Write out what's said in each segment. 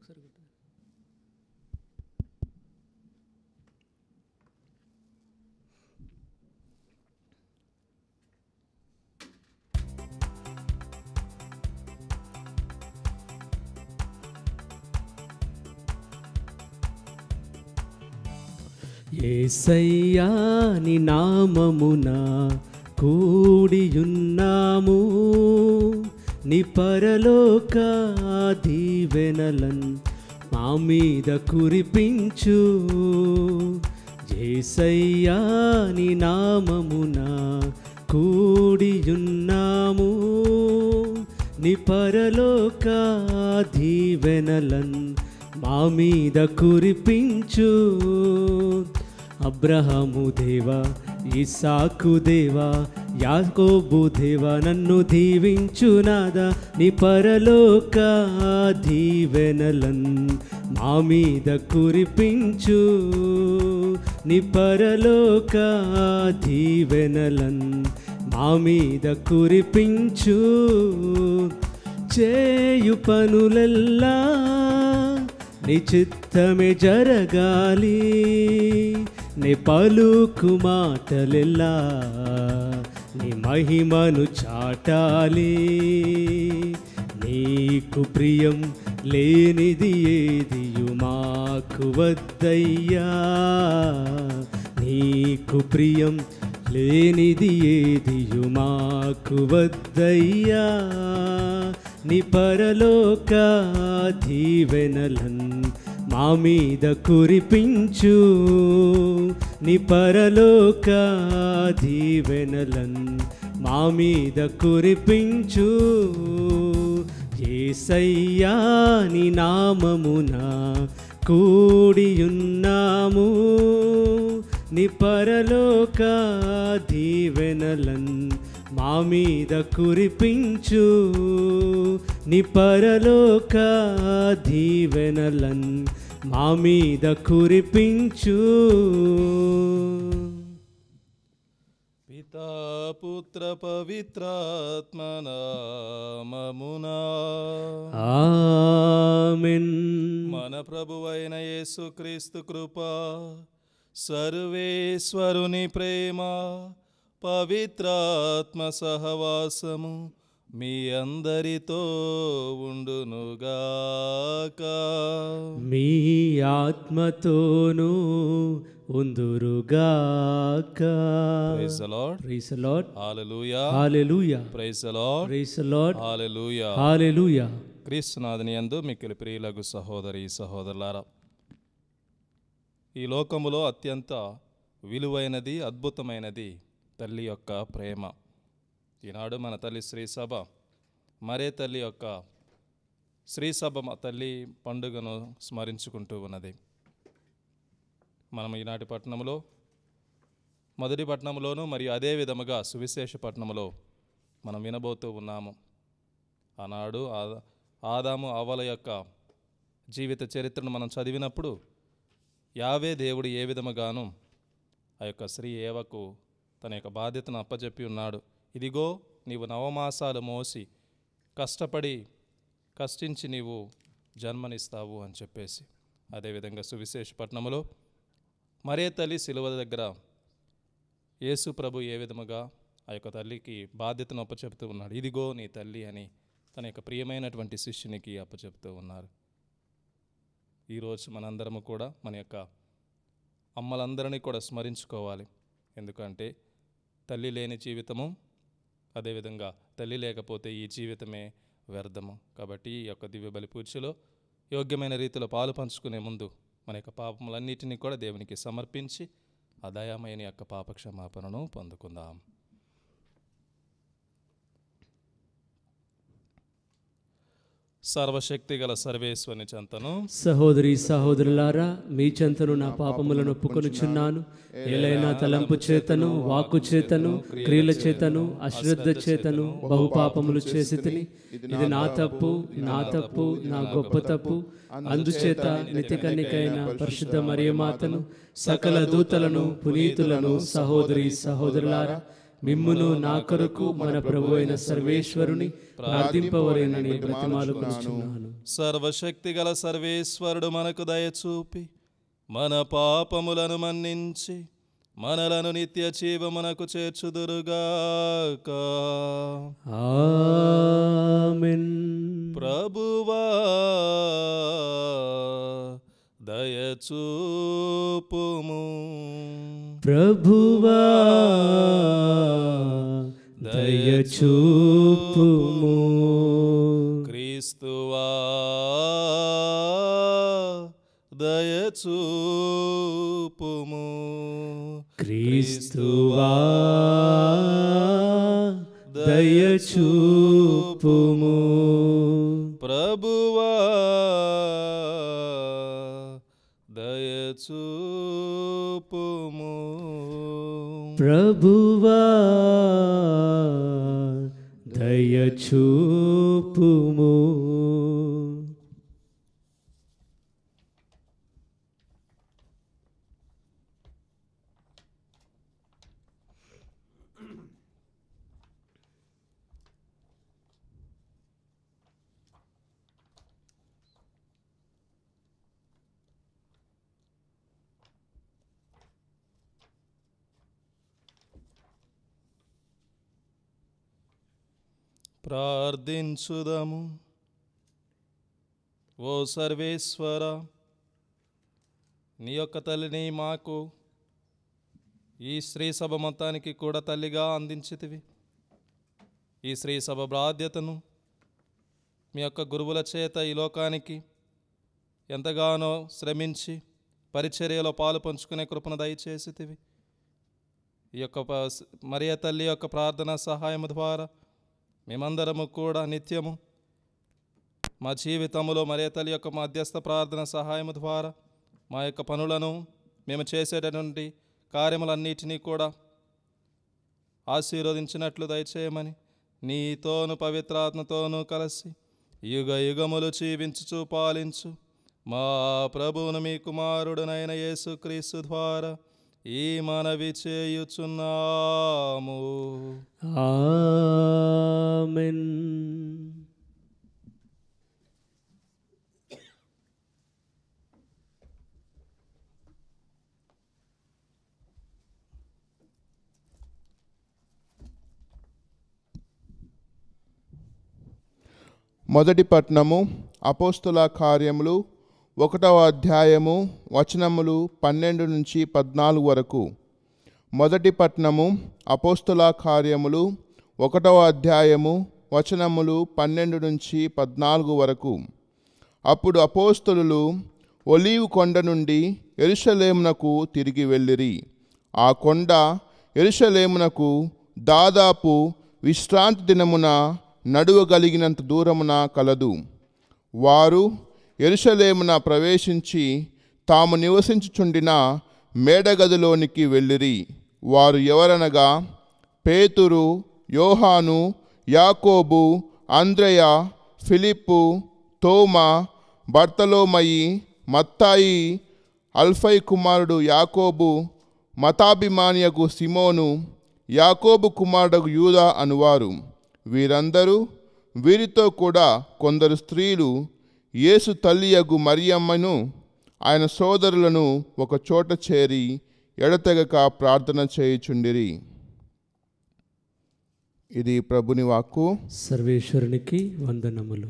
ఒకసారి కొట్టు. ఏసయ్యా నీ నామమున కూడియున్నాము నీ పరలోక దీవెనలన్ మా మీద కురిపించు ఏసయ్యా నీ నామమున కూడియున్నాము నీ పరలోక దీవెనలన్ మా మీద కురిపించు అబ్రహము దేవా ఇసాకు దేవా యాకోబు దేవా నన్ను దీవించునాదా నీ పరలోక దీవెనలన్ మా మీద కురిపించు నీ పరలోక దీవెనలన్ మా మీద కురిపించు చేయు పనులెల్లా నీ చిత్తమే జరగాలి నీ పలుకు మాటలెల్లా నీ మహిమను చాటాలి నీకు ప్రియం లేనిది ఏదియు మాకు వద్దయ్యా నీకు ప్రియం లేనిది ఏదియు మాకు వద్దయ్యా నీ పరలోక దీవెనలన్ మా మీద కురిపించు నీ పరలోక దీవెనలన్ మా మీద కురిపించు ఏసయ్యా నీ నామమున కూడియున్నాము నీ పరలోక దీవెనలన్ మా మీద కురిపించు నీ పరలోక దీవెనలన్ మా మీద కురిపించు పితా పుత్ర పవిత్రాత్మ నామమునా ఆమెన్ మన ప్రభువైన యేసుక్రీస్తు కృప సర్వేశ్వరుని ప్రేమ పవిత్రాత్మ సహవాసము మీ అందరితో ఉండునుగాక మీ ఆత్మతోనూ ఉందురుగాక praise the Lord praise Lord hallelujah hallelujah praise the Lord praise Lord hallelujah hallelujah క్రీస్తునాథుని యందు మిక్కిలి ప్రియులకు సహోదరి సహోదరులారా ఈ లోకములో అత్యంత విలువైనది అద్భుతమైనది తల్లి యొక్క ప్రేమ ఈనాడు మన తల్లి శ్రీసభ మరే తల్లి యొక్క శ్రీసభ మ- తల్లి పండుగను స్మరించుకుంటూ ఉన్నది మనం ఈనాటి పట్టణంలో మొదటి పట్టణంలోనూ మరియు అదే విధముగా సువిశేష పట్టణంలో మనం వినబోతూ ఉన్నాము ఆనాడు ఆద- ఆదాము అవల యొక్క జీవిత చరిత్రను మనం చదివినప్పుడు యావే దేవుడు ఏ విధముగాను ఆ యొక్క స్త్రీ ఏవకు తన యొక్క బాధ్యతను అప్పచెప్పి ఉన్నాడు ఇదిగో నీవు నవమాసాలు మోసి కష్టపడి కష్టించి నీవు జన్మనిస్తావు అని చెప్పేసి అదేవిధంగా సువిశేషపట్నములో మరే తల్లి శిలువ దగ్గర యేసు ప్రభు ఏ విధముగా ఆ యొక్క తల్లికి బాధ్యతను అప్పచెప్తూ ఉన్నాడు ఇదిగో నీ తల్లి అని తన యొక్క ప్రియమైనటువంటి శిష్యునికి అప్పచెప్తూ ఉన్నారు ఈరోజు మనందరము కూడా మన యొక్క అమ్మలందరినీ కూడా స్మరించుకోవాలి ఎందుకంటే తల్లి లేని జీవితము అదేవిధంగా తల్లి లేకపోతే ఈ జీవితమే వ్యర్థము కాబట్టి ఈ యొక్క దివ్య బలి పూజలో యోగ్యమైన రీతిలో పాలు పంచుకునే ముందు మన యొక్క పాపములన్నిటినీ కూడా దేవునికి సమర్పించి ఆ దయామయని యొక్క పాప క్షమాపణను పొందుకుందాం సర్వశక్తి గల సర్వేశ్వని చెంతను సహోదరి సహోదరులారా మీ చెంతను నా పాపములను ఒప్పుకొనుచున్నాను ఏలైనా తలంపు చేతను వాక్కు చేతను క్రియల చేతను అశ్రద్ధ చేతను బహు పాపములు చేసి తిని ఇది నా తప్పు నా తప్పు నా గొప్ప తప్పు అందుచేత నితికన్నికైన పరిశుద్ధ మరియమాతను సకల దూతలను పునీతులను సహోదరి సహోదరులారా మిమ్మును నా కొరకు మన ప్రభు అయిన సర్వేశ్వరుని ప్రార్థింపవరేనని బ్రతిమాలుకొనుచున్నాను సర్వశక్తి గల సర్వేశ్వరుడు మనకు దయచూపి మన పాపములను మన్నించి మనలను నిత్య జీవమునకు చేర్చుదురుగాక ఆమెన్ ప్రభువా దయచూపుము ప్రభువా దయచూపుము క్రీస్తువా దయచూపుము క్రీస్తువా దయచూపుము ప్రభువా దయచూపుము ప్రభువా దయచూపుము ప్రార్థించుదము ఓ సర్వేశ్వర నీ యొక్క తల్లిని మాకు ఈ స్త్రీ సభ మొత్తానికి కూడా తల్లిగా అందించితివి ఈ స్త్రీ సభ బాధ్యతను మీ యొక్క గురువుల చేత ఈ లోకానికి ఎంతగానో శ్రమించి పరిచర్యలో పాలు పంచుకునే కృపను దయచేసితివి ఈ యొక్క ప- మరియ తల్లి యొక్క ప్రార్థన సహాయము ద్వారా మేమందరము కూడా నిత్యము మా జీవితంలో మరియ తల్లి యొక్క మధ్యస్థ ప్రార్థన సహాయము ద్వారా మా యొక్క పనులను మేము చేసేటటువంటి కార్యములన్నిటినీ కూడా ఆశీర్వదించినట్లు దయచేయమని నీతోను పవిత్రాత్మతోనూ కలిసి యుగ యుగములు జీవించుచు పాలించు మా ప్రభువును మీ కుమారుడునైన యేసుక్రీస్తు ద్వారా ఈ మనవి చేయుచున్నాము ఆమెన్ మొదటి పట్నము అపోస్తుల కార్యములు ఒకటవ అధ్యాయము వచనములు పన్నెండు నుంచి పద్నాలుగు వరకు మొదటి పట్నము అపోస్తుల కార్యములు ఒకటవ అధ్యాయము వచనములు పన్నెండు నుంచి పద్నాలుగు వరకు అప్పుడు అపోస్తులు ఒలీవు కొండ నుండి ఎరుషలేమునకు తిరిగి వెళ్ళిరి ఆ కొండ ఎరుషలేమునకు దాదాపు విశ్రాంతి దినమున నడువగలిగినంత దూరమున కలదు వారు ఎరుషలేమున ప్రవేశించి తాము నివసించుచుండిన మేడగదిలోనికి వెళ్ళిరి వారు ఎవరనగా పేతురు యోహాను యాకోబు అంద్రయ ఫిలిప్పు తోమా బర్తలోమయి మత్తాయి అల్ఫై కుమారుడు యాకోబు మతాభిమానియకు సిమోను యాకోబు కుమారుడు యూదా అనువారు వీరందరూ వీరితో కూడా కొందరు స్త్రీలు యేసు తల్లియగు మరియమ్మను ఆయన సోదరులను ఒక చోట చేరి ఎడతెగక ప్రార్థన చేయుచుండిరి ఇది ప్రభుని వాక్కు సర్వేశ్వరునికి వందనములు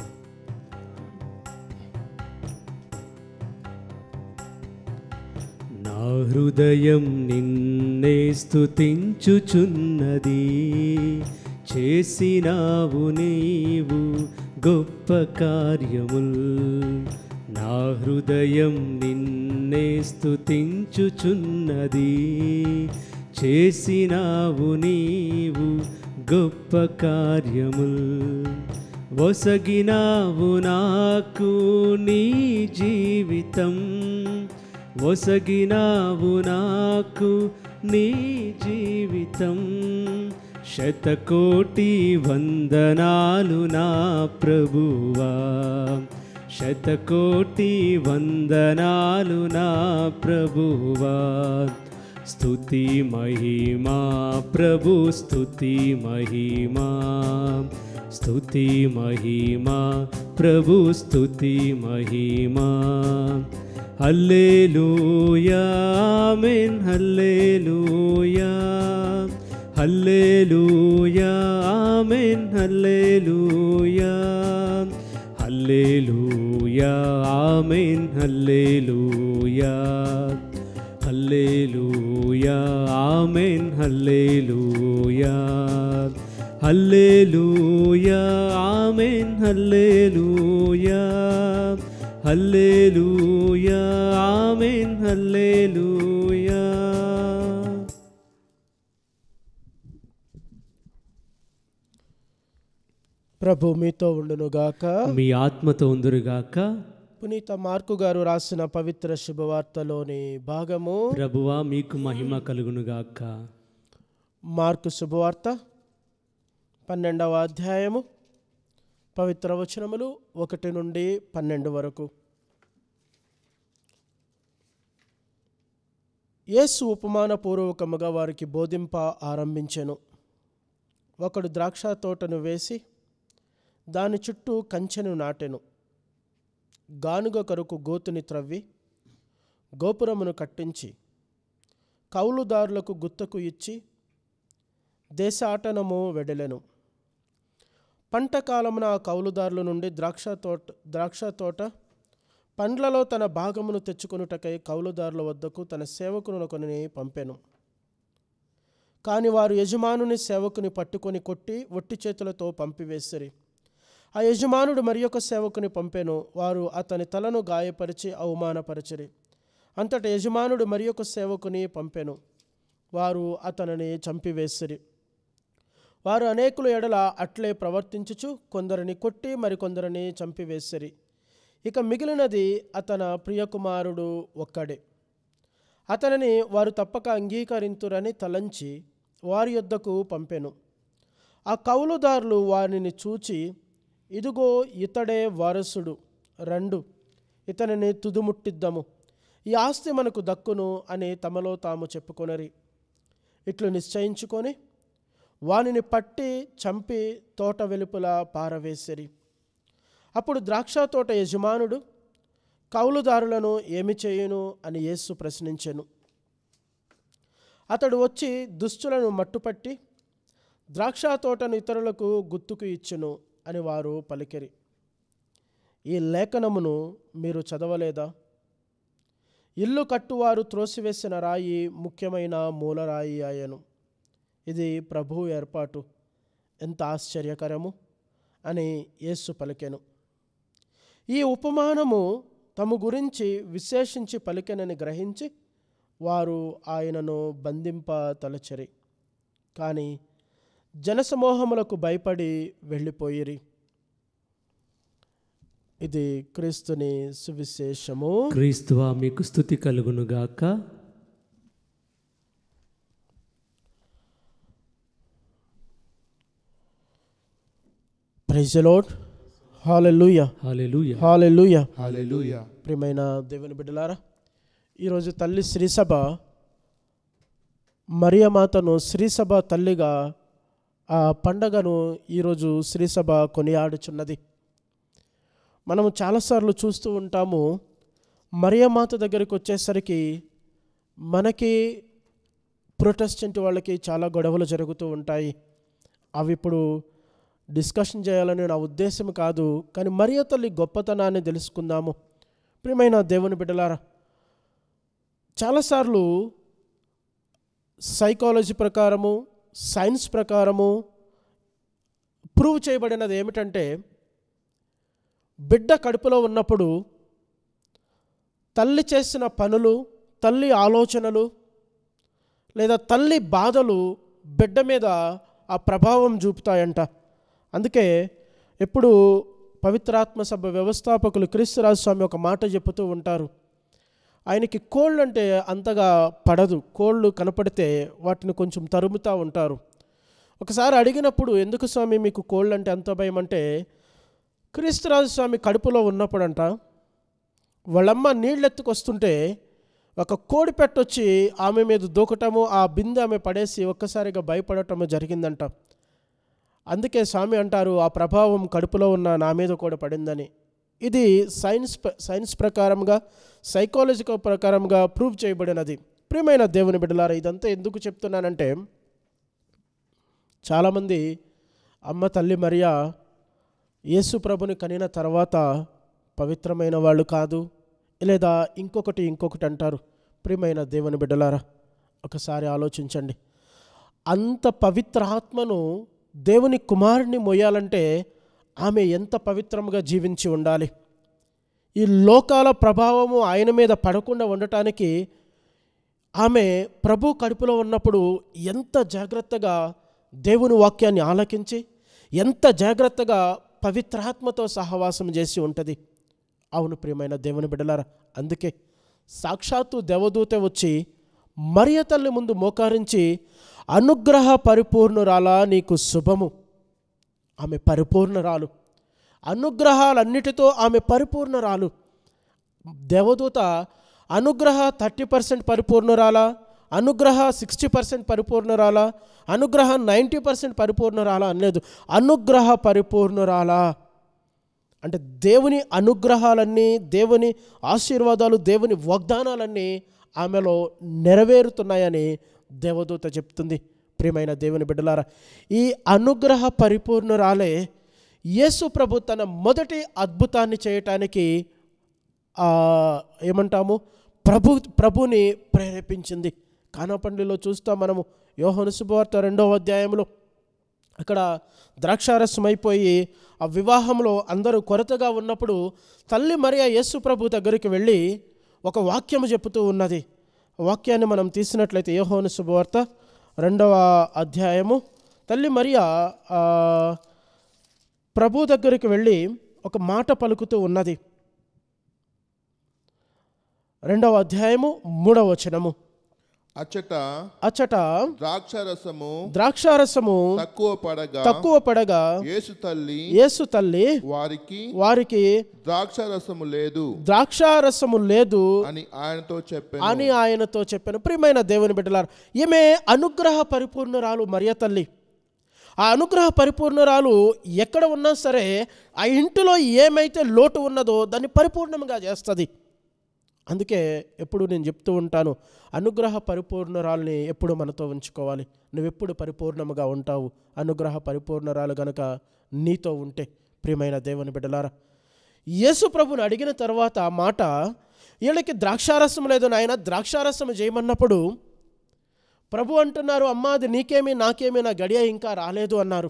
నా హృదయం నిన్నే స్తుతించుచున్నది చేసినావు నీవు గొప్ప కార్యముల్ నా హృదయం నిన్నే స్తుతించుచున్నది చేసినావు నీవు గొప్ప కార్యముల్ వసగినావు నాకు నీ జీవితం వసగినావు నాకు నీ జీవితం శతకోటి వందనాలు నా ప్రభువా శతకోటి వందనాలు నా ప్రభువా స్తుతి మహిమా ప్రభు స్తుతి మహిమా స్తుతి మహిమా ప్రభు స్తుతి మహిమా హల్లెలూయా ఆమేన్ హల్లెలూయా హల్లెలూయా ఆమేన్ హల్లెలూయా హల్లెలూయా ఆమేన్ హల్లెలూయా హల్లెలూయా ఆమేన్ హల్లెలూయా హల్లెలూయా ఆమేన్ హల్లెలూయా హల్లెలూయా ఆమేన్ హల్లెలూయా ప్రభు మీతో ఉండునుగాక మీ ఆత్మతో ఉందురుగాక పునీత మార్కు గారు రాసిన పవిత్ర శుభవార్తలోని భాగము ప్రభువా మీకు మహిమ కలుగునుగాక మార్కు శుభవార్త పన్నెండవ అధ్యాయము పవిత్ర వచనములు ఒకటి నుండి పన్నెండు వరకు యేసు ఉపమానపూర్వకముగా వారికి బోధింప ఆరంభించెను ఒకడు ద్రాక్ష తోటను వేసి దాని చుట్టూ కంచెను నాటెను గానుగ కరుకు గోతుని త్రవ్వి గోపురమును కట్టించి కౌలుదారులకు గుత్తకు ఇచ్చి దేశాటనము వెడలెను పంట కాలమున ఆ కౌలుదారుల నుండి ద్రాక్ష తోట ద్రాక్ష తోట పండ్లలో తన భాగమును తెచ్చుకొనుటకై కౌలుదారుల వద్దకు తన సేవకులను కొని పంపెను కాని వారు యజమానుని సేవకుని పట్టుకొని కొట్టి ఒట్టి చేతులతో పంపివేసిరి ఆ యజమానుడు మరి ఒక సేవకుని పంపెను వారు అతని తలను గాయపరిచి అవమానపరిచిరి అంతట యజమానుడు మరి ఒక సేవకుని పంపెను వారు అతనిని చంపివేసిరి వారు అనేకుల ఎడల అట్లే ప్రవర్తించుచు కొందరిని కొట్టి మరికొందరిని చంపివేసిరి ఇక మిగిలినది అతన ప్రియకుమారుడు ఒక్కడే అతనిని వారు తప్పక అంగీకరింతురని తలంచి వారి యొద్దకు పంపెను ఆ కౌలుదారులు వారిని చూచి ఇదిగో ఇతడే వారసుడు రండు ఇతనిని తుదుముట్టిద్దాము ఈ ఆస్తి మనకు దక్కును అని తమలో తాము చెప్పుకొనరి ఇట్లు నిశ్చయించుకొని వానిని పట్టి చంపి తోట వెలుపల పారవేసిరి అప్పుడు ద్రాక్ష తోట యజమానుడు కౌలుదారులను ఏమి చేయును అని యేసు ప్రశ్నించెను అతడు వచ్చి దుష్టులను మట్టుపట్టి ద్రాక్ష తోటను ఇతరులకు గుర్తుకు ఇచ్చును అని వారు పలికిరి ఈ లేఖనమును మీరు చదవలేదా ఇల్లు కట్టువారు త్రోసివేసిన రాయి ముఖ్యమైన మూలరాయి ఆయను ఇది ప్రభు ఏర్పాటు ఎంత ఆశ్చర్యకరము అని యేసు పలికెను ఈ ఉపమానము తమ గురించి విశేషించి పలికెనని గ్రహించి వారు ఆయనను బంధింప తలచరి కానీ జనసమూహములకు భయపడి వెళ్ళిపోయిరి ఇది క్రీస్తుని సువిశేషము క్రీస్తువా మీకు స్థుతి కలుగునుగాక praise Lord hallelujah hallelujah hallelujah hallelujah ప్రియమైన దేవుని బిడ్డలారా ఈరోజు తల్లి శ్రీసభ మరియమాతను శ్రీసభ తల్లిగా ఆ పండగను ఈరోజు శ్రీసభ కొనియాడుచున్నది మనము చాలాసార్లు చూస్తూ ఉంటాము మరియమాత దగ్గరికి వచ్చేసరికి మనకి ప్రొటెస్టెంట్ వాళ్ళకి చాలా గొడవలు జరుగుతూ ఉంటాయి అవి ఇప్పుడు డిస్కషన్ చేయాలని నా ఉద్దేశం కాదు కానీ మరియ తల్లి గొప్పతనాన్ని తెలుసుకుందాము ప్రియమైన దేవుని బిడ్డలారా చాలాసార్లు సైకాలజీ ప్రకారము సైన్స్ ప్రకారము ప్రూవ్ చేయబడినది ఏమిటంటే బిడ్డ కడుపులో ఉన్నప్పుడు తల్లి చేసిన పనులు తల్లి ఆలోచనలు లేదా తల్లి బాధలు బిడ్డ మీద ఆ ప్రభావం చూపుతాయంట అందుకే ఎప్పుడు పవిత్రాత్మ సభ వ్యవస్థాపకులు క్రీస్తురాజు స్వామి ఒక మాట చెబుతూ ఉంటారు ఆయనకి కోళ్ళు అంటే అంతగా పడదు కోళ్ళు కనపడితే వాటిని కొంచెం తరుముతూ ఉంటారు ఒకసారి అడిగినప్పుడు ఎందుకు స్వామి మీకు కోళ్ళు అంటే అంత భయం అంటే క్రీస్తురాజు స్వామి కడుపులో ఉన్నప్పుడంట వాళ్ళమ్మ నీళ్ళు ఎత్తుకొస్తుంటే ఒక కోడి పెట్టొచ్చి ఆమె మీద దూకటము ఆ బిందె ఆమె పడేసి ఒక్కసారిగా భయపడటము జరిగిందంట అందుకే స్వామి అంటారు ఆ ప్రభావం కడుపులో ఉన్న నా మీద కూడా పడిందని ఇది సైన్స్ ప్ర- సైన్స్ ప్రకారంగా సైకాలజికల్ ప్రకారంగా ప్రూవ్ చేయబడినది ప్రియమైన దేవుని బిడ్డలారా ఇదంతా ఎందుకు చెప్తున్నానంటే చాలామంది అమ్మ తల్లి మరియా యేసు ప్రభుని కనిన తర్వాత పవిత్రమైన వాళ్ళు కాదు లేదా ఇంకొకటి ఇంకొకటి అంటారు ప్రియమైన దేవుని బిడ్డలారా ఒకసారి ఆలోచించండి అంత పవిత్ర ఆత్మను దేవుని కుమారుని మొయ్యాలంటే ఆమె ఎంత పవిత్రంగా జీవించి ఉండాలి ఈ లోకాల ప్రభావము ఆయన మీద పడకుండా ఉండటానికి ఆమె ప్రభు కడుపులో ఉన్నప్పుడు ఎంత జాగ్రత్తగా దేవుని వాక్యాన్ని ఆలకించి ఎంత జాగ్రత్తగా పవిత్రాత్మతో సహవాసం చేసి ఉంటుంది అవును ప్రియమైన దేవుని బిడ్డలారా అందుకే సాక్షాత్తు దేవదూత వచ్చి మరియ తల్లి ముందు మోకారించి అనుగ్రహ పరిపూర్ణురాలా నీకు శుభము ఆమె పరిపూర్ణరాలు అనుగ్రహాలన్నిటితో ఆమె పరిపూర్ణరాలు దేవదూత అనుగ్రహ థర్టీ పర్సెంట్ పరిపూర్ణరాలా అనుగ్రహ సిక్స్టీ పర్సెంట్ పరిపూర్ణరాలా అనుగ్రహ నైంటీ పర్సెంట్ పరిపూర్ణరాలా అనలేదు అనుగ్రహ పరిపూర్ణరాలా అంటే దేవుని అనుగ్రహాలన్నీ దేవుని ఆశీర్వాదాలు దేవుని వాగ్దానాలన్నీ ఆమెలో నెరవేరుతున్నాయని దేవదూత చెప్తుంది ప్రియమైన దేవుని బిడ్డలారా ఈ అనుగ్రహ పరిపూర్ణరాలే యేసు ప్రభు తన మొదటి అద్భుతాన్ని చేయటానికి ఆ, ఏమంటాము ప్రభు ప్రభుని ప్రేరేపించింది కానపండిలో చూస్తాం మనము యోహను శుభవార్త రెండవ అధ్యాయంలో అక్కడ ద్రాక్షారసం అయిపోయి ఆ వివాహంలో అందరూ కొరతగా ఉన్నప్పుడు తల్లి మరియా యేసు ప్రభు దగ్గరికి వెళ్ళి ఒక వాక్యము చెబుతూ ఉన్నది ఆ వాక్యాన్ని మనం తీసినట్లయితే యోహోను శుభవార్త రెండవ అధ్యాయము తల్లి మరియా ఆ, ప్రభు దగ్గరికి వెళ్ళి ఒక మాట పలుకుతూ ఉన్నది రెండవ అధ్యాయము మూడవ వచనము అచ్చట అచ్చట ద్రాక్షరసము ద్రాక్షారసము తక్కువ పడగా తక్కువ పడగా యేసు తల్లి యేసు తల్లి వారికి వారికి ద్రాక్షరసము లేదు ద్రాక్షారసము లేదు అని ఆయనతో చెప్పాను అని ఆయనతో చెప్పాను ప్రియమైన దేవుని బిడ్డలారు ఈమె అనుగ్రహ పరిపూర్ణరాలు మరియ తల్లి ఆ అనుగ్రహ పరిపూర్ణరాలు ఎక్కడ ఉన్నా సరే ఆ ఇంటిలో ఏమైతే లోటు ఉన్నదో దాన్ని పరిపూర్ణంగా చేస్తుంది అందుకే ఎప్పుడు నేను చెప్తూ ఉంటాను అనుగ్రహ పరిపూర్ణరాల్ని ఎప్పుడు మనతో ఉంచుకోవాలి నువ్వెప్పుడు పరిపూర్ణముగా ఉంటావు అనుగ్రహ పరిపూర్ణరాలు గనుక నీతో ఉంటే ప్రియమైన దేవుని బిడ్డలారా యేసు ప్రభుని అడిగిన తర్వాత ఆ మాట వీళ్ళకి ద్రాక్షారసం లేదు నాయన ద్రాక్షారసం చేయమన్నప్పుడు ప్రభు అంటున్నారు అమ్మా అది నీకేమి నాకేమి నా గడియ ఇంకా రాలేదు అన్నారు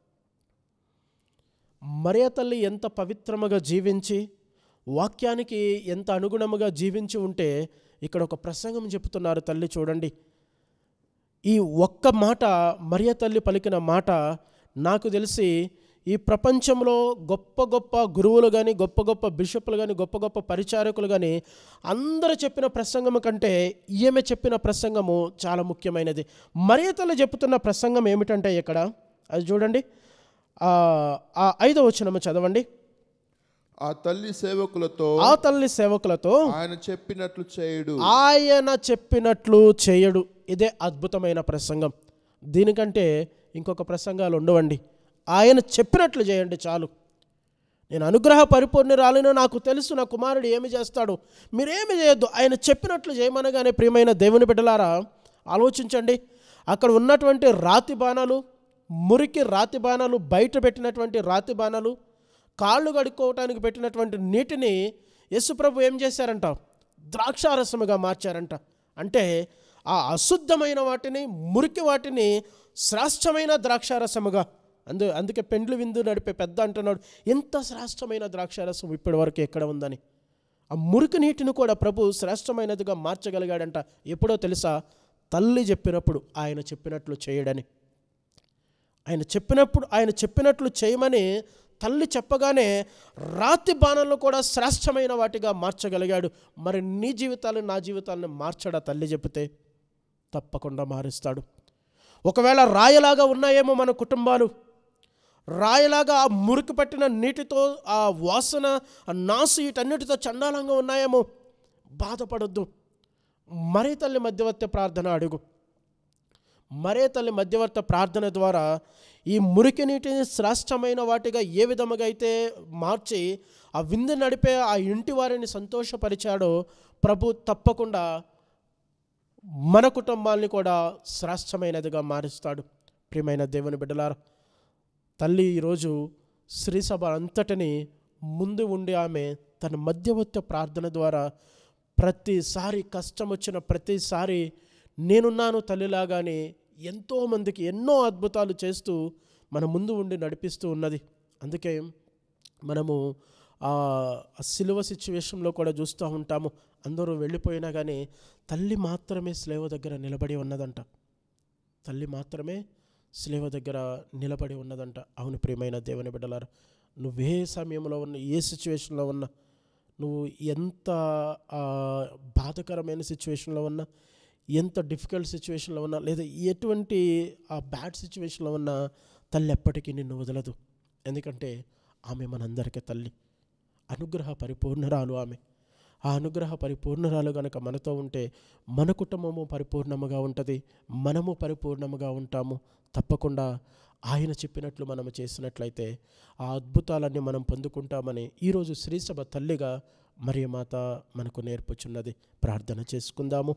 మరియ తల్లి ఎంత పవిత్రముగా జీవించి వాక్యానికి ఎంత అనుగుణముగా జీవించి ఉంటే ఇక్కడ ఒక ప్రసంగం చెప్తున్నారు తల్లి చూడండి ఈ ఒక్క మాట మరియ తల్లి పలికిన మాట నాకు తెలిసి ఈ ప్రపంచంలో గొప్ప గొప్ప గురువులు కానీ గొప్ప గొప్ప బిషపులు కానీ గొప్ప గొప్ప పరిచారకులు కానీ అందరూ చెప్పిన ప్రసంగం కంటే ఈమె చెప్పిన ప్రసంగము చాలా ముఖ్యమైనది మరియ తల్లి చెప్తున్న ప్రసంగం ఏమిటంటే ఇక్కడ అది చూడండి ఆ ఆ ఐదో వచనము చదవండి ఆ తల్లి సేవకులతో ఆ తల్లి సేవకులతో ఆయన చెప్పినట్లు చేయుడు ఆయన చెప్పినట్లు చేయడు ఇదే అద్భుతమైన ప్రసంగం దీనికంటే ఇంకొక ప్రసంగాలు ఉండవండి ఆయన చెప్పినట్లు చేయండి చాలు నేను అనుగ్రహ పరిపూర్ణరాలను నాకు తెలుసు నా కుమారుడు ఏమి చేస్తాడు మీరేమి చేయొద్దు ఆయన చెప్పినట్లు చేయమనగానే ప్రియమైన దేవుని బిడ్డలారా ఆలోచించండి అక్కడ ఉన్నటువంటి రాతి బాణాలు మురికి రాతి బాణాలు బయట పెట్టినటువంటి రాతి బాణాలు కాళ్ళు కడుక్కోవటానికి పెట్టినటువంటి నీటిని యశుప్రభు ఏం చేశారంట ద్రాక్షారసముగా మార్చారంట అంటే ఆ అశుద్ధమైన వాటిని మురికి వాటిని శ్రేష్టమైన ద్రాక్షారసముగా అందు అందుకే పెండ్లు విందు నడిపే పెద్ద అంటున్నాడు ఎంత శ్రేష్టమైన ద్రాక్షారసం ఇప్పటి వరకు ఎక్కడ ఉందని ఆ మురికి నీటిని కూడా ప్రభు శ్రేష్టమైనదిగా మార్చగలిగాడంట ఎప్పుడో తెలుసా తల్లి చెప్పినప్పుడు ఆయన చెప్పినట్లు చేయడని ఆయన చెప్పినప్పుడు ఆయన చెప్పినట్లు చేయమని తల్లి చెప్పగానే రాతి బాణాలను కూడా శ్రేష్టమైన వాటిగా మార్చగలిగాడు మరి నీ జీవితాలను నా జీవితాలను మార్చడా తల్లి చెబితే తప్పకుండా మారుస్తాడు ఒకవేళ రాయలాగా ఉన్నాయేమో మన కుటుంబాలు రాయలాగా ఆ మురికి పట్టిన నీటితో ఆ వాసన ఆ నాసు వీటన్నిటితో చండాలంగా ఉన్నాయేమో బాధపడొద్దు మరే తల్లి మధ్యవర్తి ప్రార్థన అడుగు మరే తల్లి మధ్యవర్త ప్రార్థన ద్వారా ఈ మురికి నీటిని శ్రేష్టమైన వాటిగా ఏ విధముగా అయితే మార్చి ఆ విందు నడిపే ఆ ఇంటి వారిని సంతోషపరిచాడో ప్రభు తప్పకుండా మన కుటుంబాన్ని కూడా శ్రేష్టమైనదిగా మారుస్తాడు ప్రియమైన దేవుని బిడ్డలారా తల్లి ఈరోజు శ్రీసభ అంతటిని ముందు ఉండి ఆమె తన మధ్యవర్తి ప్రార్థన ద్వారా ప్రతిసారి కష్టం వచ్చిన ప్రతిసారి నేనున్నాను తల్లిలాగానే ఎంతోమందికి ఎన్నో అద్భుతాలు చేస్తూ మన ముందు ఉండి నడిపిస్తూ ఉన్నది అందుకే మనము ఆ ఆ సిలువ సిచ్యువేషన్లో కూడా చూస్తూ ఉంటాము అందరూ వెళ్ళిపోయినా కానీ తల్లి మాత్రమే స్లేవ దగ్గర నిలబడి ఉన్నదంట తల్లి మాత్రమే స్లేవ దగ్గర నిలబడి ఉన్నదంట అవును ప్రియమైన దేవుని బిడ్డలారా నువ్వే సమయంలో ఉన్న ఏ సిచ్యువేషన్లో ఉన్నా నువ్వు ఎంత ఆ, బాధకరమైన సిచ్యువేషన్లో ఉన్నా ఎంత డిఫికల్ట్ సిచ్యువేషన్లో ఉన్నా లేదా ఎటువంటి ఆ బ్యాడ్ సిచ్యువేషన్లో ఉన్నా తల్లి ఎప్పటికీ నిన్ను వదలదు ఎందుకంటే ఆమె మనందరికీ తల్లి అనుగ్రహ పరిపూర్ణరాలు ఆమె ఆ అనుగ్రహ పరిపూర్ణరాలు గనక మనతో ఉంటే మన కుటుంబము పరిపూర్ణముగా ఉంటుంది మనము పరిపూర్ణముగా ఉంటాము తప్పకుండా ఆయన చెప్పినట్లు మనము చేసినట్లయితే ఆ అద్భుతాలన్నీ మనం పొందుకుంటామని ఈరోజు శ్రీసభ తల్లిగా మరియు మాత మనకు నేర్పుచున్నది ప్రార్థన చేసుకుందాము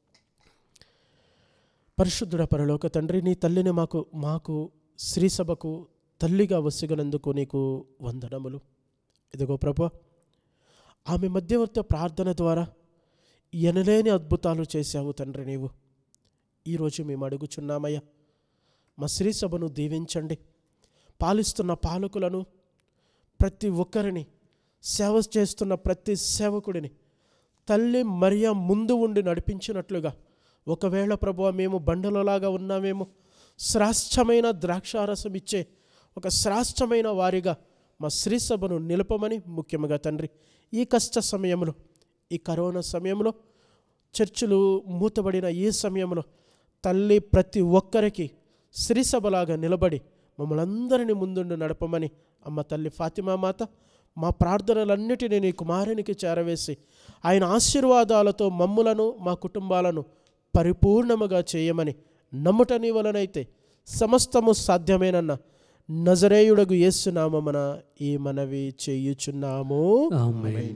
పరిశుద్ధుడ పరలోక తండ్రి నీ తల్లిని మాకు మాకు శ్రీసభకు తల్లిగా వసిగనందుకు నీకు వందనములు ఇదిగో ప్రభా ఆమె మధ్యవర్తి ప్రార్థన ద్వారా ఎనలేని అద్భుతాలు చేశావు తండ్రి నీవు ఈరోజు మేము అడుగుచున్నామయ్యా మా శ్రీసభను దీవించండి పాలిస్తున్న పాలకులను ప్రతి ఒక్కరిని సేవ చేస్తున్న ప్రతి సేవకుడిని తల్లి మరియా ముందు ఉండి నడిపించినట్లుగా ఒకవేళ ప్రభువ మేము బండలలాగా ఉన్నామేమో శ్రాష్టమైన ద్రాక్షారసం ఇచ్చే ఒక శ్రాష్టమైన వారిగా మా శ్రీసభను నిలపమని ముఖ్యంగా తండ్రి ఈ కష్ట సమయంలో ఈ కరోనా సమయంలో చర్చిలు మూతబడిన ఈ సమయంలో తల్లి ప్రతి ఒక్కరికి శ్రీసభలాగా నిలబడి మమ్మల్ని అందరినీ ముందుండి నడపమని అమ్మ తల్లి ఫాతిమా మాత మా ప్రార్థనలన్నిటినీ నీ కుమారునికి చేరవేసి ఆయన ఆశీర్వాదాలతో మమ్ములను మా కుటుంబాలను పరిపూర్ణముగా చేయమని నమ్ముట నీ వలనైతే సమస్తము సాధ్యమేనన్న నజరేయుడగు యేసునామమున ఈ మనవి చేయుచున్నాము ఆమేన్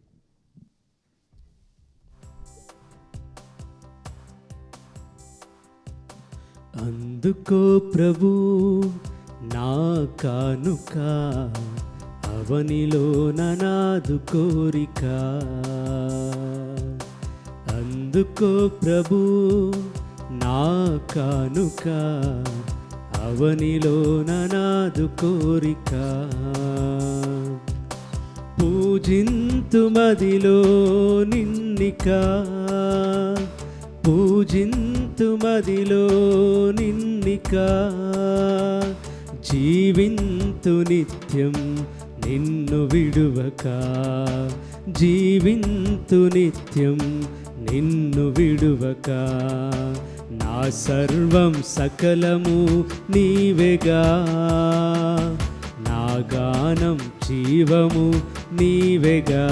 అందుకో ప్రభు నా కానుక అవనిలో నాదు కోరిక అందుకో ప్రభు నా కానుక అవనిలో నాదు కోరిక పూజింతు మదిలో నిన్నిక పూజింతు మదిలో నిన్నిక జీవింతు నిత్యం నిన్ను విడువక జీవింతు నిత్యం నిన్ను విడువక నా సర్వం సకలము నీవెగా నా గానం జీవము నీవెగా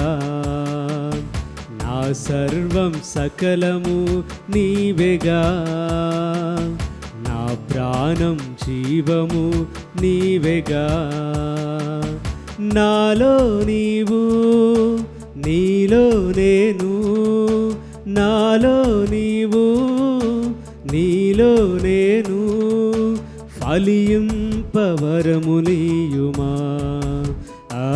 నా సర్వం సకలము నీవెగా నా ప్రాణం జీవము నీవెగా నాలో నీవు నీలో నేను నాలో నీవు నీలో నేను ఫలింపవరములీయుమా ఆ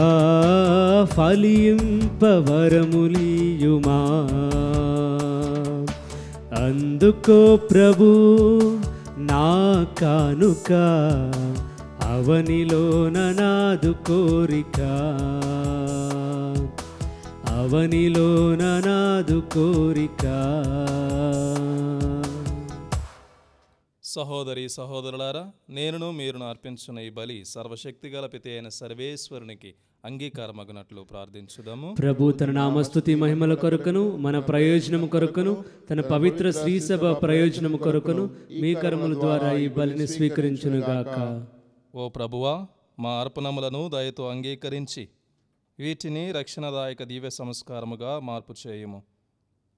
ఫలింపవరములీయుమా అందుకో ప్రభు నా కానుక అవనిలో నాదు కోరిక అవనిలో నాదు కోరిక సహోదరి సహోదరులారా నేనును మీరును అర్పించిన ఈ బలి సర్వశక్తిగల పితి అయిన సర్వేశ్వరునికి అంగీకారమగినట్లు ప్రార్థించుదాము ప్రభు తన నామస్తుతి మహిమల కొరకును మన ప్రయోజనము కొరకును తన పవిత్ర శ్రీసభ ప్రయోజనము కొరకును మీ కర్మల ద్వారా ఈ బలిని స్వీకరించునుగాక ఓ ప్రభువా మా అర్పణములను దయతో అంగీకరించి వీటిని రక్షణదాయక దివ్య సంస్కారముగా మార్పు చేయుము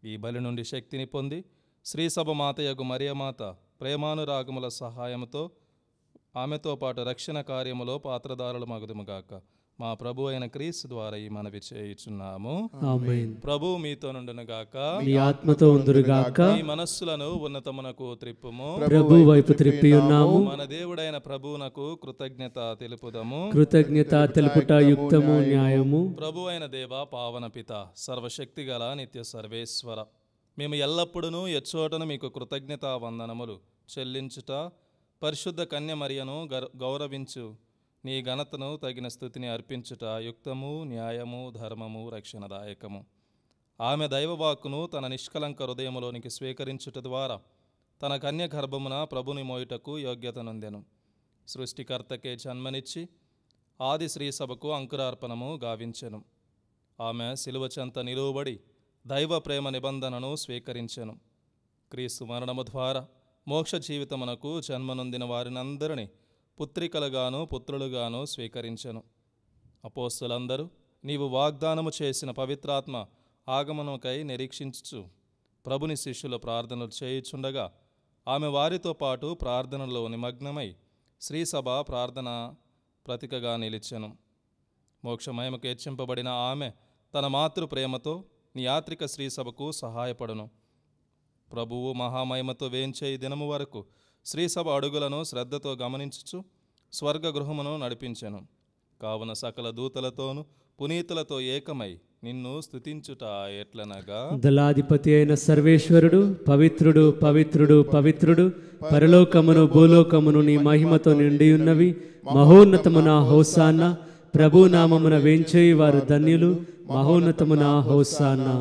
ఈ బలి నుండి శక్తిని పొంది శ్రీసభ మాతయగు మరియమాత ప్రేమానురాగముల సహాయముతో ఆమెతో పాటు రక్షణ కార్యములో పాత్రదారులు మగుదుముగాక మా ప్రభు అయిన క్రీస్తు ద్వారా ఈ మనవి చేయుచున్నాము ఆమేన్ ప్రభు మీతో నుండునుగాక మీ ఆత్మతో ఉందురుగాక మీ మనస్సులను ఉన్నతమునకు త్రిప్పుము ప్రభు వైపు త్రిప్పి ఉన్నాము మన దేవుడైన ప్రభువునకు కృతజ్ఞత తెలుపుదము కృతజ్ఞత తెలుపుట యుక్తము న్యాయము ప్రభు అయిన దేవ పావన పిత సర్వశక్తి గల నిత్య సర్వేశ్వర మేము ఎల్లప్పుడూ ఎచ్చోటను మీకు కృతజ్ఞత వందనములు చెల్లించుట పరిశుద్ధ కన్య మరియను గర్- గౌరవించు నీ ఘనతను తగిన స్థుతిని అర్పించుట యుక్తము న్యాయము ధర్మము రక్షణదాయకము ఆమె దైవవాక్కును తన నిష్కలంక హృదయములోనికి స్వీకరించుట ద్వారా తన కన్య గర్భమున ప్రభుని మోయుటకు యోగ్యత నొందెను సృష్టికర్తకే జన్మనిచ్చి ఆది శ్రీ సభకు అంకురార్పణము గావించెను ఆమె శిలువ చెంత నిలువబడి దైవ ప్రేమ నిబంధనను స్వీకరించెను క్రీస్తు మరణము ద్వారా మోక్ష జీవితమునకు జన్మనొందిన వారినందరినీ పుత్రికలుగాను పుత్రులుగాను స్వీకరించెను అపోస్తులందరూ నీవు వాగ్దానము చేసిన పవిత్రాత్మ ఆగమనకై నిరీక్షించుచు ప్రభుని శిష్యుల ప్రార్థనలు చేయుచుండగా ఆమె వారితో పాటు ప్రార్థనలో నిమగ్నమై శ్రీసభ ప్రార్థన ప్రతికగా నిలిచెను మోక్షమయముకు హెచ్చింపబడిన ఆమె తన మాతృ ప్రేమతో నీ యాత్రిక శ్రీసభకు సహాయపడును ప్రభువు మహామహిమతో వేంచే ఈ దినము వరకు శ్రీసభ అడుగులను శ్రద్ధతో గమనించుచు స్వర్గ గృహమును నడిపించెను కావున సకల దూతలతోనూ పునీతులతో ఏకమై నిన్ను స్తుతించుట ఎట్లనగా దళాధిపతి అయిన సర్వేశ్వరుడు పవిత్రుడు పవిత్రుడు పవిత్రుడు పరలోకమును భూలోకమును నీ మహిమతో నిండి ఉన్నవి మహోన్నతమున హోసాన్న ప్రభు నామమున వేంచేయి వారు ధన్యులు మహోన్నతమున హోసాన్నా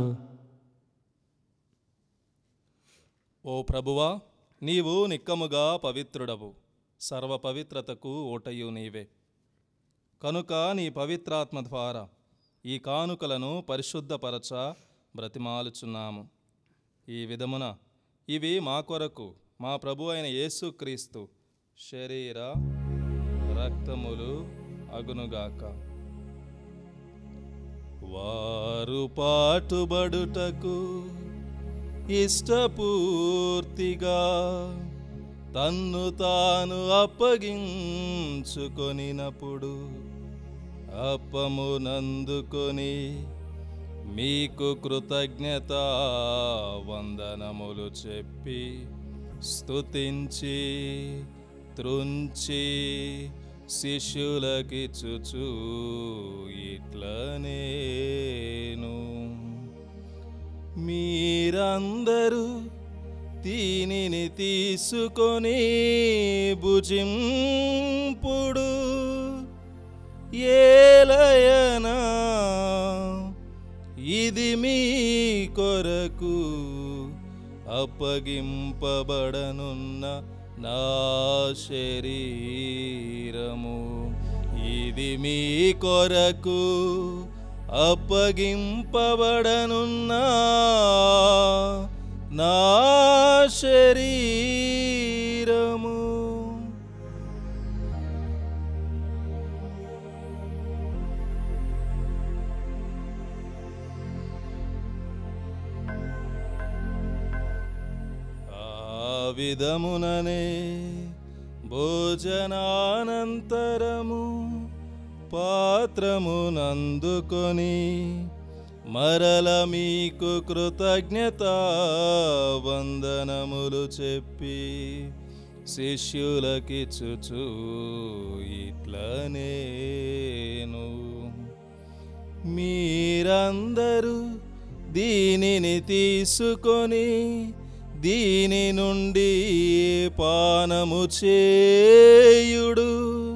ఓ ప్రభువా నీవు నిక్కముగా పవిత్రుడవు సర్వ పవిత్రతకు ఓటయు నీవే కనుక నీ పవిత్రాత్మ ద్వారా ఈ కానుకలను పరిశుద్ధపరచ బ్రతిమాలుచున్నాము ఈ విధమున ఇవి మా కొరకు మా ప్రభు అయిన యేసుక్రీస్తు శరీర రక్తములు అగునుగాక వారు పాటుబడుటకు ఇష్టపూర్తిగా తన్ను తాను అప్పగించుకొనినప్పుడు అప్పమునందుకొని మీకు కృతజ్ఞత వందనములు చెప్పి స్తుతించి త్రుంచి శిష్యులకిచ్చుచు ఇట్లనేను మీరందరూ దీనిని తీసుకొని భుజింపుడు ఏలయనా ఇది మీ కొరకు అప్పగింపబడనున్న నా శరీరము ఇది మీ కొరకు అప్పగింపబడనున్న నా శరీరము ఆ విధముననే భోజనానంతరము పాత్రమునందుకొని మరల మీకు కృతజ్ఞత వందనములు చెప్పి శిష్యులకిచ్చుచు ఇట్లనేను మీరందరూ దీనిని తీసుకొని దీని నుండి పానము చేయుడు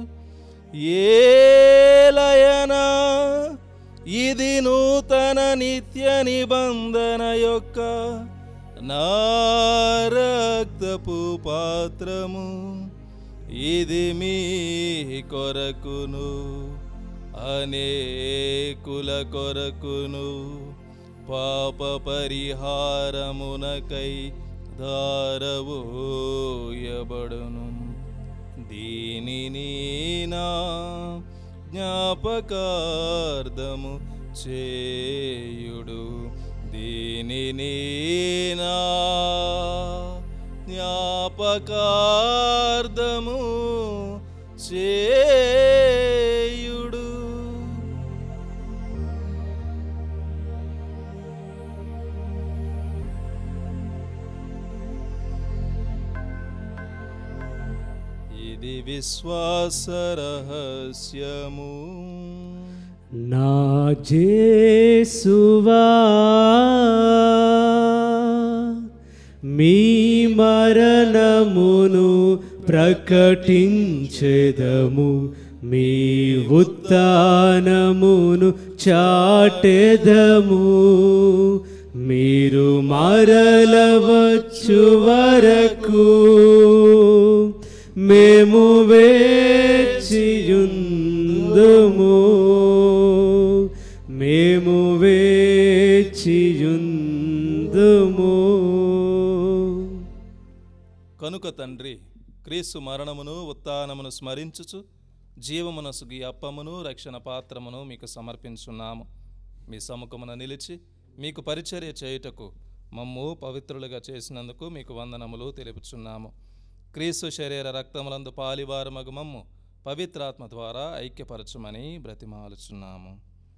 ఏలయనా ఇది నూతన నిత్య నిబంధన యొక్క నా రక్తపు పాత్రము ఇది మీ కొరకును అనేకుల కొరకును పాప పరిహారమునకై ధారవోయబడును దీనిని నా జ్ఞాపకార్థము చేయుడు దీనిని నా జ్ఞాపకార్థము చేయుడు ఇది విశ్వాస రహస్యము నా జేసువా మీ మరణమును ప్రకటించెదము మీ ఉత్థానమును చాటెదము మీరు మరలవచ్చు వరకు మేము వేచియుందుము మేము వేచియుందుము కనుక తండ్రి క్రీస్తు మరణమును ఉత్థానమును స్మరించుచు జీవమునసుగి అప్పమును రక్షణ పాత్రమును మీకు సమర్పించున్నాము మీ సముఖమున నిలిచి మీకు పరిచర్య చేయుటకు మమ్ము పవిత్రులుగా చేసినందుకు మీకు వందనములు తెలుపుచున్నాము క్రీస్తు శరీర రక్తములందు పాలివారమగు మమ్ము పవిత్రాత్మ ద్వారా ఐక్యపరచుమని బ్రతిమాలుచున్నాము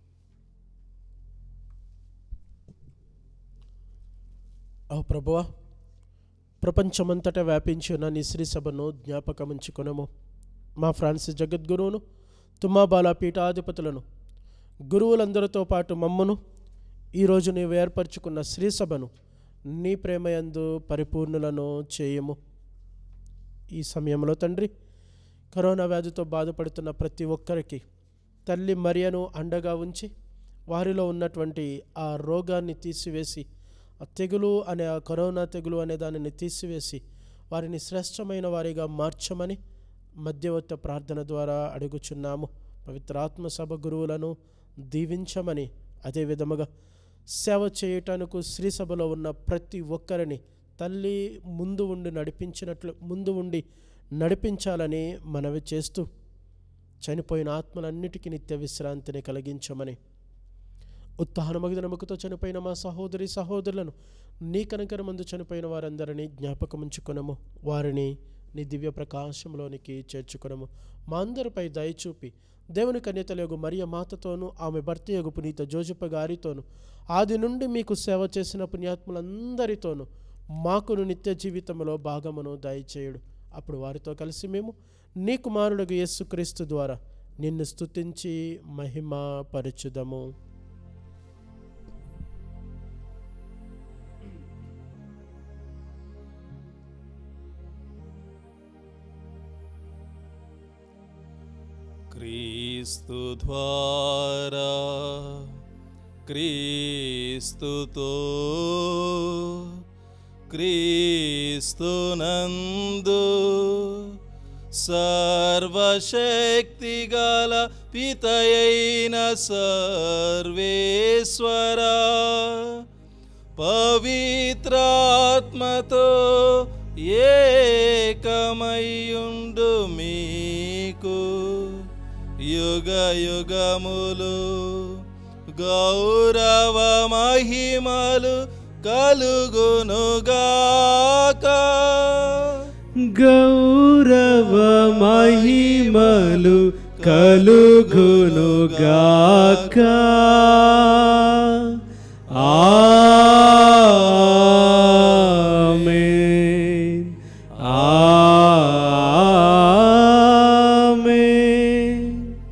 ఓ ప్రభువా ప్రపంచమంతటా వ్యాపించి ఉన్న నీ శ్రీ సభను జ్ఞాపకముంచుకొనము మా ఫ్రాన్సిస్ జగద్గురువును తుమ్మాబాల పీఠాధిపతులను గురువులందరితో పాటు మమ్మను ఈరోజు నీవు ఏర్పరచుకున్న శ్రీ సభను నీ ప్రేమయందు పరిపూర్ణులను చేయము ఈ సమయంలో తండ్రి కరోనా వ్యాధితో బాధపడుతున్న ప్రతి ఒక్కరికి తల్లి మరియను అండగా ఉంచి వారిలో ఉన్నటువంటి ఆ రోగాన్ని తీసివేసి ఆ తెగులు అనే ఆ కరోనా తెగులు అనే దానిని తీసివేసి వారిని శ్రేష్టమైన వారిగా మార్చమని మధ్యవర్త ప్రార్థన ద్వారా అడుగుచున్నాము పవిత్రాత్మ సభ గురువులను దీవించమని అదే విధముగా సేవ చేయటానికి శ్రీ సభలో ఉన్న ప్రతి ఒక్కరిని తల్లి ముందు ఉండి నడిపించినట్లు ముందు ఉండి నడిపించాలని మనవి చేస్తూ చనిపోయిన ఆత్మలన్నిటికీ నిత్య విశ్రాంతిని కలిగించమని ఉత్తానమగిన నమ్మకతో చనిపోయిన మా సహోదరి సహోదరులను నీ కనకరమందు చనిపోయిన వారందరినీ జ్ఞాపకముంచుకొనము వారిని నీ దివ్య ప్రకాశంలోనికి చేర్చుకొనము మా అందరిపై దయచూపి దేవుని కన్యతలయోగు మరియ మాతతోనూ ఆమె భర్త యొగు పునీత జోజప్ప గారితోనూ ఆది నుండి మీకు సేవ చేసిన పుణ్యాత్ములందరితోనూ మాకును నిత్య జీవితంలో భాగమును దయచేయుడు అప్పుడు వారితో కలిసి మేము నీ కుమారుడుగు యేసుక్రీస్తు ద్వారా నిన్ను స్తుతించి మహిమ పరచుదము క్రీస్తు ద్వారా క్రీస్తుతో క్రీస్తునందు సర్వశక్తిగల పితయైన సర్వేశ్వర పవిత్రాత్మతో ఏకమయ్యుండు మీకు యుగ యుగములు గౌరవ మహిమలు కలుగునుగాక గౌరవ మహిమలు కలుగునుగాక ఆమేన్ ఆమేన్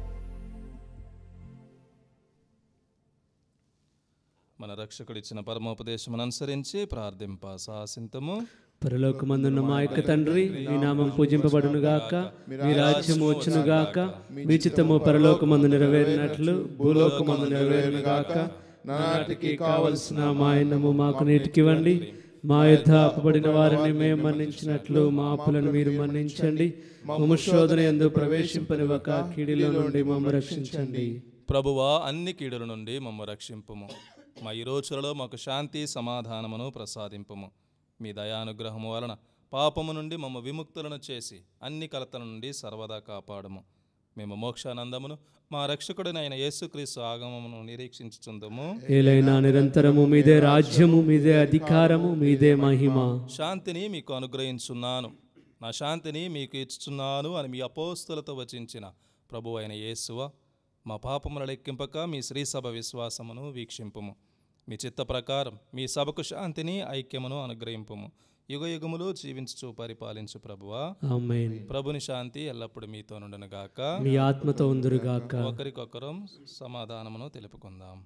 మన రక్షకుడిచ్చిన పరమోపదేశమును అనుసరించి ప్రార్థింప సాసింతము పరలోకమందున్న మా యొక్క తండ్రి మీ నామం పూజింపబడును గాక మీ రాజ్యం వచ్చును గాక మీ చిత్తము పరలోకమందు నెరవేరినట్లు భూలోకమందు నెరవేరును గాక నాటికి కావలసిన మా అన్నము మాకు నీటికివ్వండి మా యుద్ధ అప్పబడిన వారిని మేము మన్నించినట్లు మా అప్పులను మీరు మన్నించండి మమ్మ శోధన ఎందు ప్రవేశింపనివ్వక కీడిలో నుండి మమ్మ రక్షించండి ప్రభువా అన్ని కీడుల నుండి మమ్మ రక్షింపుము మా ఈ రోజులలో మాకు శాంతి సమాధానమును ప్రసాదింపుము మీ దయానుగ్రహము వలన పాపము నుండి మమ్మ విముక్తులను చేసి అన్ని కలతల నుండి సర్వదా కాపాడము మేము మోక్షానందమును మా రక్షకుడైన యేసుక్రీస్తు ఆగమమును నిరీక్షించుచుందము ఏలైనా నిరంతరము మీదే రాజ్యము మీదే అధికారము మీదే మహిమ శాంతిని మీకు అనుగ్రహించున్నాను నా శాంతిని మీకు ఇచ్చుచున్నాను అని మీ అపోస్తులతో వచించిన ప్రభు అయిన యేసువ మా పాపముల లెక్కింపక మీ శ్రీ సభ విశ్వాసమును వీక్షింపుము మీ చిత్త ప్రకారం మీ సభకు శాంతిని ఐక్యమును అనుగ్రహింపుము యుగ యుగములు జీవించు పరిపాలించు ప్రభువా ఆమేన్ ప్రభుని శాంతి ఎల్లప్పుడూ మీతో నుండునుగాక మీ ఆత్మతో ఉందురుగాక ఒకరికొకరం సమాధానమును తెలుపుకుందాం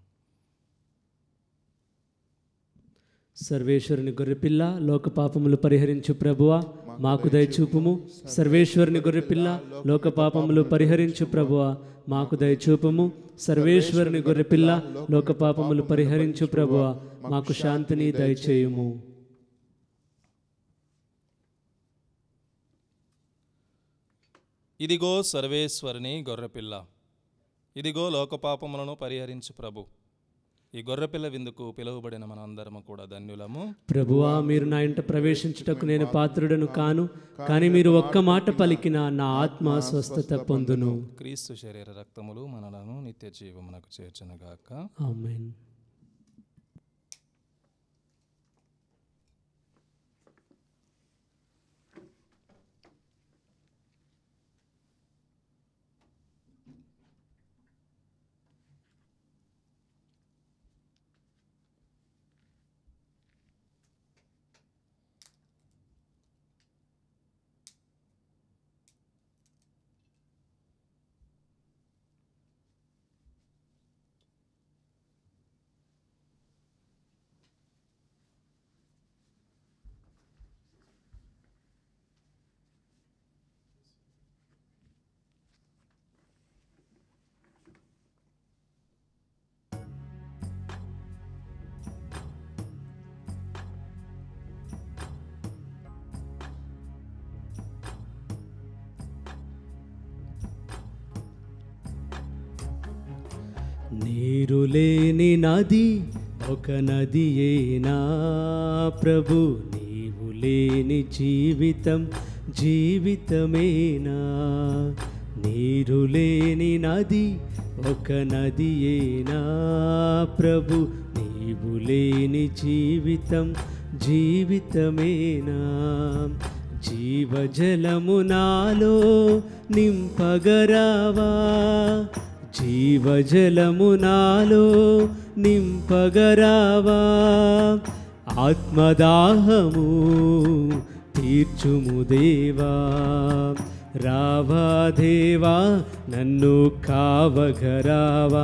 సర్వేశ్వరుని గొర్రెపిల్ల లోక పాపములు పరిహరించు ప్రభువా మాకు దయచూపుము సర్వేశ్వరుని గొర్రెపిల్ల లోక పాపములు పరిహరించు ప్రభువా మాకు దయచూపుము సర్వేశ్వరుని గొర్రెపిల్ల లోక పాపములు పరిహరించు ప్రభువా మాకు శాంతిని దయచేయుము ఇదిగో సర్వేశ్వరుని గొర్రెపిల్ల ఇదిగో లోకపాపములను పరిహరించు ప్రభు ఈ గొర్రెపిల్ల విందుకు పిలువబడిన మనందరము కూడా ధన్యులము ప్రభువా మీరు నా ఇంట ప్రవేశించుటకు నేను పాత్రుడను కాను కానీ మీరు ఒక్క మాట పలికిన నా ఆత్మ స్వస్థత పొందును క్రీస్తు శరీర రక్తములు మనలను నిత్య జీవమునకు చేర్చునుగాక ఆమేన్ నీరు లేని నది ఒక నది ఏనా ప్రభు నీవు లేని జీవితం జీవితమేనా నీరు లేని నది ఒక నది ఏనా ప్రభు నీవు లేని జీవితం జీవితమేనా జీవజలము నాలో నింపగరావా జీవజలము నాలో నింపగరావా ఆత్మదాహము తీర్చుము దేవా రావా దేవా నన్ను కావగరావా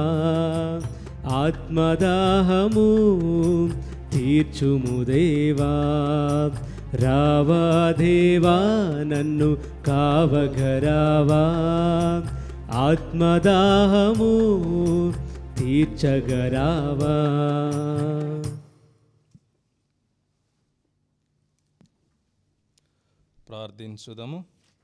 ఆత్మదాహము తీర్చుము దేవా రావా దేవా నన్ను కావగరావా ఆత్మదాహము తీర్చగరావా ప్రార్థించుదము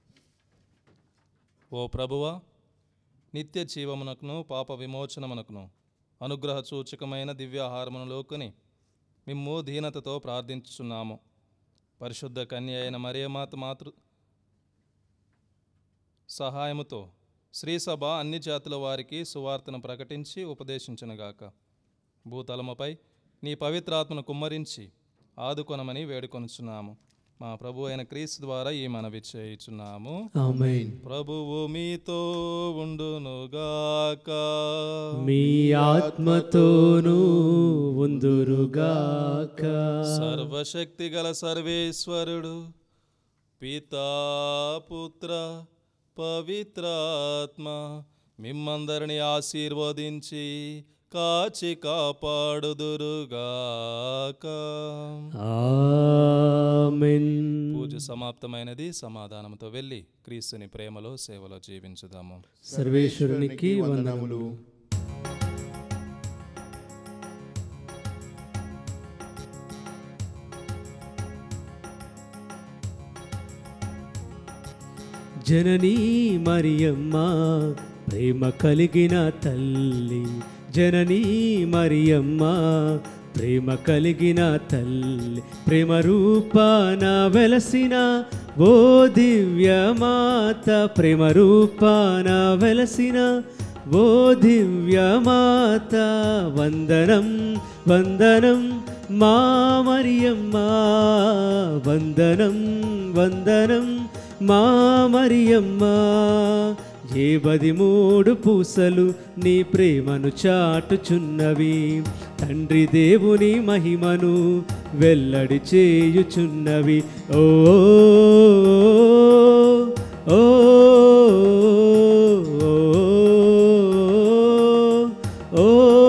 ఓ ప్రభువా నిత్య జీవమునకును పాప విమోచనమునకును అనుగ్రహ సూచకమైన దివ్యాహారమునులోకుని మిమ్ము దీనతతో ప్రార్థించుచున్నాము పరిశుద్ధ కన్య అయిన మరియమాత మాతృ సహాయముతో శ్రీసభ అన్ని జాతుల వారికి సువార్తను ప్రకటించి ఉపదేశించునుగాక భూతలముపై నీ పవిత్రాత్మను కుమ్మరించి ఆదుకొనమని వేడుకొనుచున్నాము మా ప్రభు అయిన క్రీస్తు ద్వారా ఈ మనవి చేయుచున్నాము ఆమేన్ ప్రభువు మీతో ఉండునుగాక మీ ఆత్మతోనూ ఉందురుగాక సర్వశక్తి గల సర్వేశ్వరుడు పితా పుత్ర పవిత్రాత్మ మిమ్మందరిని ఆశీర్వదించి కాచి కాపాడుదురుగాక ఆమేన్ పూజ సమాప్తమైనది సమాధానంతో వెళ్ళి క్రీస్తుని ప్రేమలో సేవలో జీవించుదాము సర్వేశ్వరునికి వందనములు జననీ మరియమ్మ ప్రేమ కలిగిన తల్లి జననీ మరియమ్మ ప్రేమ కలిగిన తల్లి ప్రేమ రూపాన వెలసిన ఓ దివ్యమాత ప్రేమ రూపాన వెలసిన ఓ దివ్యమాత వందనం వందనం మా మరియమ్మా వందనం వందనం మా మరియమ్మా ఏ బది మూడు పూసలు నీ ప్రేమను చాటుచున్నవి తండ్రి దేవుని మహిమను వెల్లడి చేయుచున్నవి ఓ ఓ ఓ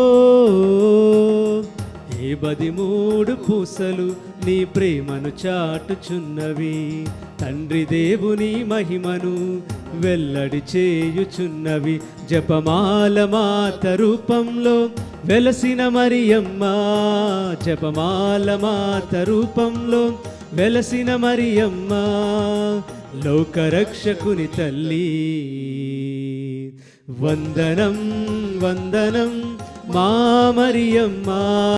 ఏ బది మూడు పూసలు నీ ప్రేమను చాటుచున్నవి తండ్రి దేవుని మహిమను వెల్లడి చేయుచున్నవి జపమాల మాత రూపంలో వెలసిన మరియమ్మ జపమాల మాత రూపంలో వెలసిన మరియమ్మ లోకరక్షకుని తల్లి వందనం వందనం మా మరియమ్మ